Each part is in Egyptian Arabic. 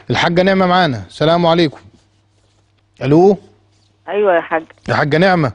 الحاجه نعمه معانا السلام عليكم الو ايوه يا حاج يا حاجه نعمه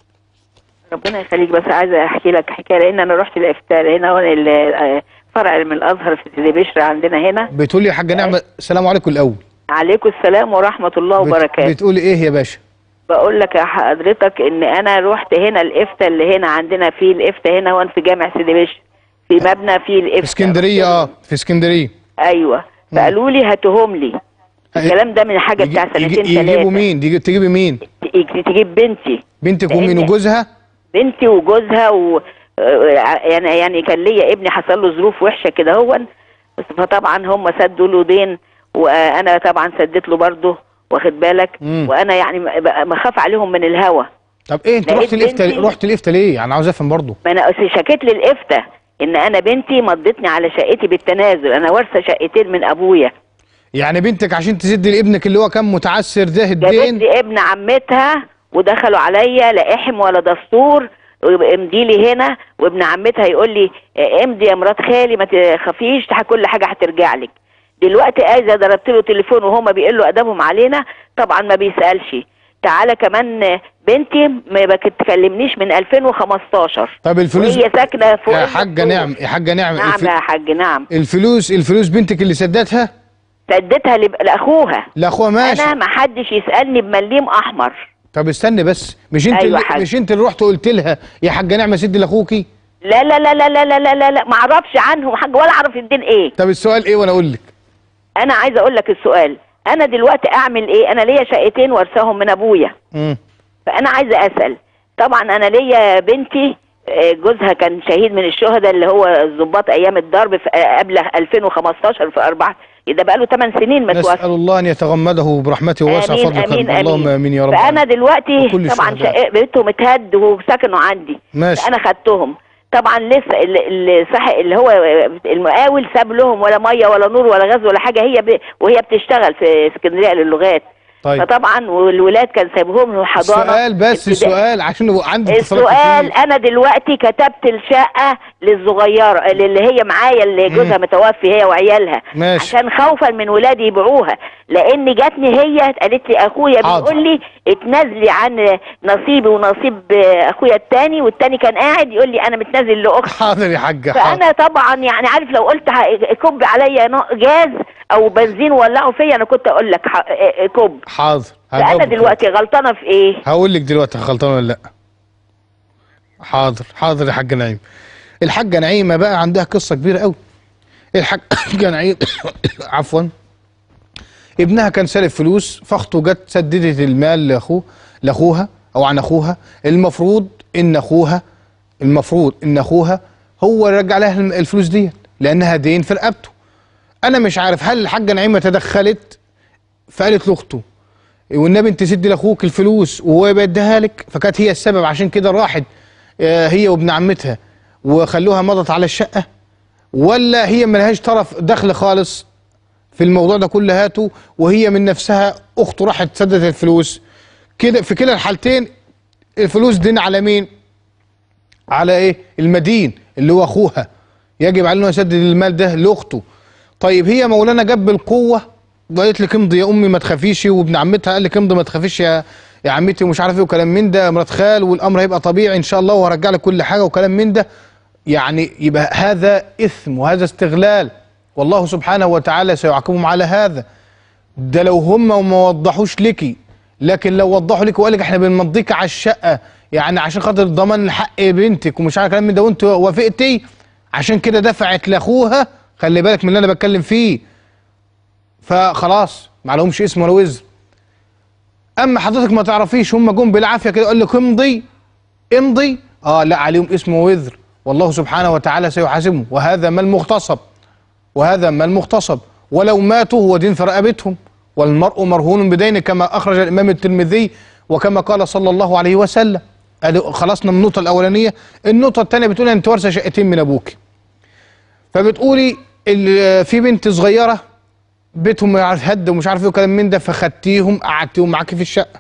ربنا يخليك بس عايزه احكي لك حكايه لان انا رحت الافتاء هنا هون ال- فرع من الازهر في سيدي بشر عندنا هنا بتقولي يا حاجه نعمه السلام عليكم الاول عليكم السلام ورحمه الله بت- وبركاته بتقولي ايه يا باشا بقول لك يا حضرتك ان انا رحت هنا الافتاء اللي هنا عندنا في الافتاء هنا هون في جامع سيدي بشر في مبنى في الافتاء في اسكندريه اه في اسكندريه ايوه فقالوا لي هاتهم لي الكلام ده من حاجه يجي- بتاع يجي- سنتين يجيبوا ثلاثه مين تجي- تجيبي مين تجيب بنتي بنتك لأن- ومين وجوزها بنتي وجوزها و آه، يعني يعني كان ليا ابني حصل له ظروف وحشه كده هو بس فطبعا هم سدوا له دين وانا طبعا سديت له برضه واخد بالك مم. وانا يعني م- بقى مخاف عليهم من الهوى طب ايه انت لقيت رحت الافتاء بنتي- رحت الافتاء ليه انا عاوز افهم برضه ما انا شكيت للافتاء ان انا بنتي مضتني على شقتي بالتنازل انا وارثه شقتين من ابويا يعني بنتك عشان تسد لابنك اللي هو كان متعسر ده جابت الدين لي ابن عمتها ودخلوا عليا لا احم ولا دستور امضي لي هنا وابن عمتها يقول لي اه، امضي يا مرات خالي ما تخافيش تح- كل حاجه هترجع لك دلوقتي اذا ضربت له تليفون وهما بيقولوا ادبهم علينا طبعا ما بيسالش تعالى كمان اه، بنتي ما بتكلمنيش من 2015 طب الفلوس وهي ساكنه فوق يا حاجه الدكتور. نعم يا حاجه نعم نعم الف- يا حاج نعم الفلوس الفلوس بنتك اللي سدتها سدتها لب- لاخوها لاخوها ماشي انا ما حدش يسالني بمليم احمر طب استني بس مش انت أيوة اللي حاج. مش انت اللي رحت قلت لها يا حاجه نعمه سد لاخوكي لا لا لا لا لا لا لا لا, لا ما اعرفش عنهم حاجه ولا اعرف الدين ايه طب السؤال ايه وانا اقول لك انا عايزه اقول لك السؤال انا دلوقتي اعمل ايه انا ليا شقتين وارثاهم من ابويا مم. فانا عايزه اسال طبعا انا ليا بنتي آه، جوزها كان شهيد من الشهداء اللي هو الضباط ايام الضرب في آه، قبل 2015 في أربعة ده بقى له 8 سنين نسال متوفى الله ان يتغمده برحمته ووسع امين فضله امين قلبه. اللهم امين يا رب فانا دلوقتي وكل طبعا الشهداء. شقق بيتهم اتهد وسكنوا عندي ماشي. انا خدتهم طبعا لسه ال- اللي صح اللي هو المقاول ساب لهم ولا ميه ولا نور ولا غاز ولا حاجه هي ب... وهي بتشتغل في اسكندريه للغات طيب فطبعا والولاد كان سايبهم له حضانه السؤال بس ابتدائي. السؤال عشان يبقى عندي اتصالات السؤال كتير. انا دلوقتي كتبت الشقه للصغيره اللي هي معايا اللي جوزها متوفي هي وعيالها ماشي. عشان خوفا من ولادي يبيعوها لان جاتني هي قالت لي اخويا حاضر. بيقول لي اتنازلي عن نصيبي ونصيب اخويا التاني والتاني كان قاعد يقول لي انا متنازل لاختي حاضر يا حاجه حاضر فانا طبعا يعني عارف لو قلت ه- كب عليا نوع- جاز او بنزين ولعوا فيا انا كنت اقول لك ح- كب حاضر فانا هجاوبك. دلوقتي غلطانه في ايه هقول لك دلوقتي غلطان ولا لا حاضر حاضر يا حاجه نعيم الحاجه نعيمه بقى عندها قصه كبيره قوي الحاجه نعيم عفوا ابنها كان سالف فلوس فاخته جت سددت المال لاخوه لاخوها او عن اخوها المفروض ان اخوها المفروض ان اخوها هو اللي رجع لها الفلوس ديت لانها دين في رقبته انا مش عارف هل الحاجه نعيمه تدخلت فقالت لاخته والنبي انت سد لاخوك الفلوس وهو بيديها لك فكانت هي السبب عشان كده راحت آه، هي وابن عمتها وخلوها مضت على الشقه ولا هي ملهاش طرف دخل خالص في الموضوع ده كله هاته وهي من نفسها اخته راحت سدت الفلوس كده في كلا الحالتين الفلوس دين على مين؟ على ايه؟ المدين اللي هو اخوها يجب عليه انه يسدد المال ده لاخته طيب هي مولانا جاب بالقوه وقالت لك امضي يا امي ما تخافيش وابن عمتها قال لك امضي ما تخافيش يا يا عمتي ومش عارف ايه وكلام من ده مرات خال والامر هيبقى طبيعي ان شاء الله وهرجع لك كل حاجه وكلام من ده يعني يبقى هذا اثم وهذا استغلال والله سبحانه وتعالى سيعاقبهم على هذا ده لو هم وما وضحوش لك لكن لو وضحوا لك وقال لك احنا بنمضيك على الشقه يعني عشان خاطر ضمان حق بنتك ومش عارف كلام من ده وانت وافقتي عشان كده دفعت لاخوها خلي بالك من اللي انا بتكلم فيه فخلاص ما لهمش اسم ولا وزر اما حضرتك ما تعرفيش هم جم بالعافيه كده يقول لك امضي امضي اه لا عليهم اسم ووزر والله سبحانه وتعالى سيحاسبهم وهذا مال مغتصب وهذا مال مغتصب ولو ماتوا هو دين في رقبتهم والمرء مرهون بدينه كما اخرج الامام الترمذي وكما قال صلى الله عليه وسلم ادي خلصنا من النقطه الاولانيه النقطه الثانيه بتقول انت وارثه شقتين من ابوك فبتقولي ال- في بنت صغيره بيتهم هد ومش عارف ايه وكلام من ده فخدتيهم قعدتيهم معاكي في الشقه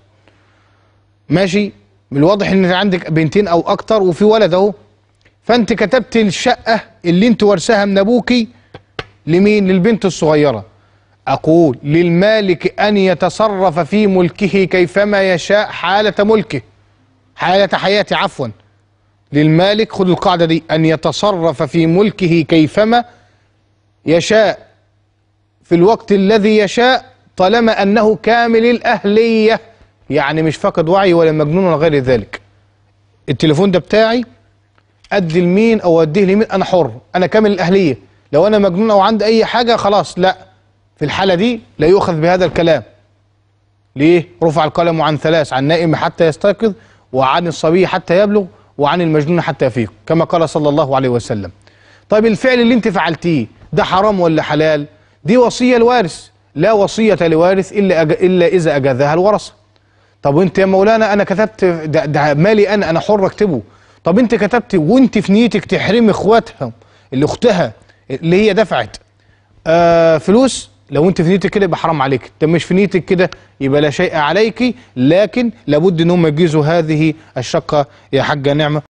ماشي من الواضح ان عندك بنتين او اكتر وفي ولد اهو فانت كتبت الشقه اللي انت وارثاها من ابوكي لمين للبنت الصغيره أقول للمالك أن يتصرف في ملكه كيفما يشاء حالة ملكه حالة حياته عفوا للمالك خذ القاعدة دي أن يتصرف في ملكه كيفما يشاء في الوقت الذي يشاء طالما أنه كامل الأهلية يعني مش فقد وعي ولا مجنون ولا غير ذلك التليفون ده بتاعي أدي لمين أو أديه لمين أنا حر أنا كامل الأهلية لو أنا مجنون أو عندي أي حاجة خلاص لا في الحالة دي لا يؤخذ بهذا الكلام ليه؟ رفع القلم عن ثلاث عن نائم حتى يستيقظ وعن الصبي حتى يبلغ وعن المجنون حتى يفيق كما قال صلى الله عليه وسلم طيب الفعل اللي انت فعلتيه ده حرام ولا حلال دي وصية الوارث لا وصية لوارث إلا, أج... إلا إذا أجازها الورثة طب وانت يا مولانا أنا كتبت ده, ده مالي أنا أنا حر أكتبه طب انت كتبت وانت في نيتك تحرمي اخواتها اللي اختها اللي هي دفعت آه فلوس لو انت في نيتك كده يبقى حرام عليك انت مش في نيتك كده يبقى لا شيء عليك لكن لابد ان هم يجيزوا هذه الشقه يا حاجه نعمه